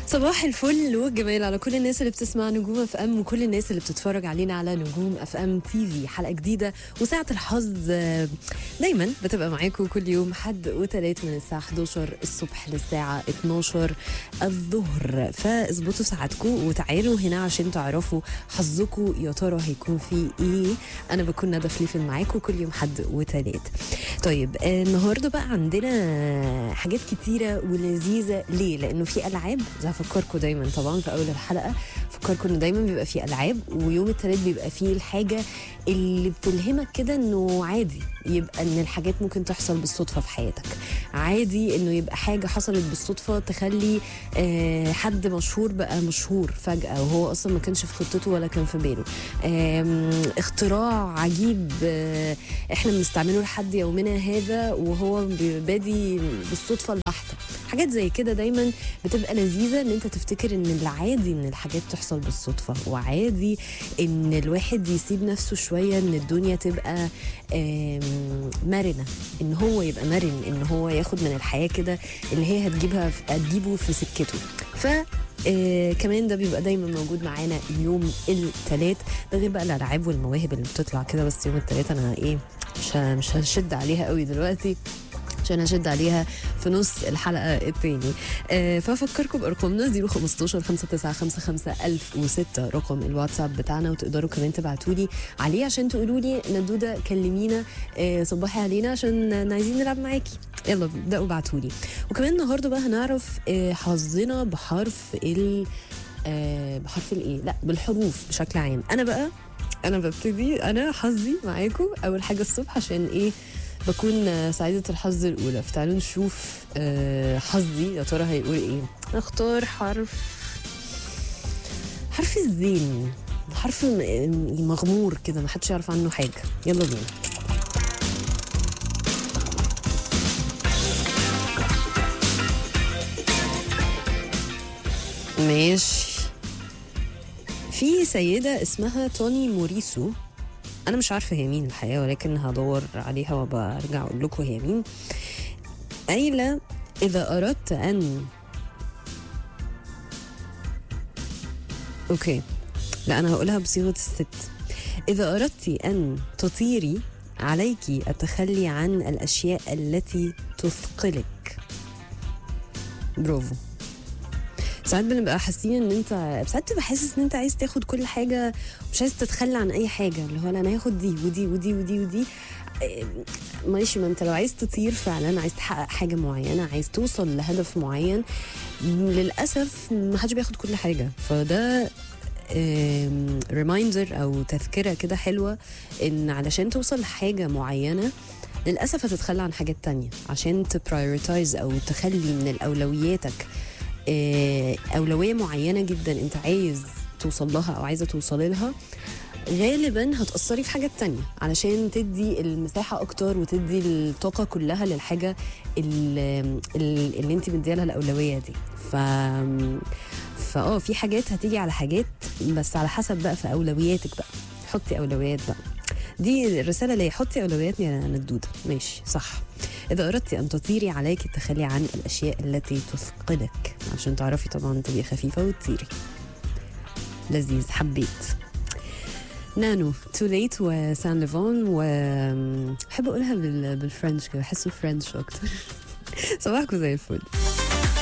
صباح الفل والجمال على كل الناس اللي بتسمع نجوم اف ام وكل الناس اللي بتتفرج علينا على نجوم اف ام تي في حلقه جديده وساعه الحظ آه، دايما بتبقى معاكم كل يوم حد وثلاث من الساعه 11 الصبح للساعه 12 الظهر فاظبطوا ساعتكم وتعالوا هنا عشان تعرفوا حظكم يا ترى هيكون فيه ايه انا بكون ندى فليفل معاكم كل يوم حد وثلاث طيب آه، النهارده بقى عندنا حاجات كتيره ولذيذه ليه لانه في العاب زي افكركم دايما طبعا في اول الحلقه افكركم انه دايما بيبقى في العاب ويوم الثلاث بيبقى فيه الحاجه اللي بتلهمك كده انه عادي يبقى ان الحاجات ممكن تحصل بالصدفه في حياتك عادي انه يبقى حاجه حصلت بالصدفه تخلي آه، حد مشهور بقى مشهور فجاه وهو اصلا ما كانش في خطته ولا كان في باله آم، اختراع عجيب آه، احنا بنستعمله لحد يومنا هذا وهو بادي بالصدفه البحته حاجات زي كده دايما بتبقى لذيذه ان انت تفتكر ان العادي ان الحاجات تحصل بالصدفه وعادي ان الواحد يسيب نفسه شويه ان الدنيا تبقى آم، مرنه ان هو يبقى مرن ان هو ياخد من الحياه كده اللي هي هتجيبها هتجيبه في سكته ف آه كمان ده بيبقى دايما موجود معانا يوم الثلاث ده غير بقى الالعاب والمواهب اللي بتطلع كده بس يوم الثلاث انا ايه مش ه- مش هشد عليها قوي دلوقتي عشان اشد عليها في نص الحلقه التاني آه فافكركم بارقامنا 015 5955 1006 رقم الواتساب بتاعنا وتقدروا كمان تبعتوا لي عليه عشان تقولوا لي ندوده كلمينا آه صباحي علينا عشان عايزين نلعب معاكي يلا ابداوا ابعتوا لي وكمان النهارده بقى هنعرف آه حظنا بحرف ال آه بحرف الايه لا بالحروف بشكل عام انا بقى انا ببتدي انا حظي معاكم اول حاجه الصبح عشان ايه بكون آه، سعيدة الحظ الأولى فتعالوا نشوف آه، حظي يا ترى هيقول إيه نختار حرف حرف الزين حرف م- مغمور كده محدش يعرف عنه حاجة يلا بينا ماشي في سيدة اسمها توني موريسو انا مش عارفه هي مين الحقيقه ولكن هدور عليها وابقى ارجع اقول لكم هي مين قايله اذا اردت ان اوكي لا انا هقولها بصيغه الست اذا اردت ان تطيري عليك التخلي عن الاشياء التي تثقلك برافو ساعات بنبقى حاسين ان انت ساعات بتبقى حاسس ان انت عايز تاخد كل حاجه مش عايز تتخلى عن اي حاجه اللي هو لا انا هاخد دي ودي ودي ودي ودي إيه، ماشي ما انت لو عايز تطير فعلا عايز تحقق حاجه معينه عايز توصل لهدف معين للاسف ما حدش بياخد كل حاجه فده ريمايندر او تذكره كده حلوه ان علشان توصل لحاجه معينه للاسف هتتخلى عن حاجات تانية عشان تبرايورتايز او تخلي من الاولوياتك آه، اولويه معينه جدا انت عايز توصل لها او عايزه توصلي لها غالبا هتأثري في حاجات تانية علشان تدي المساحة أكتر وتدي الطاقة كلها للحاجة اللي, اللي انت مديها لها الأولوية دي ف فاه في حاجات هتيجي على حاجات بس على حسب بقى في أولوياتك بقى حطي أولويات بقى دي الرسالة ليه حطي أولويات يا ندودة ماشي صح إذا أردت أن تطيري عليك التخلي عن الأشياء التي تثقلك عشان تعرفي طبعا تبقي خفيفة وتطيري لذيذ حبيت نانو تو ليت وسان ليفون و بحب اقولها بال... بالفرنش كده بحسه فرنش اكتر صباحكم زي الفل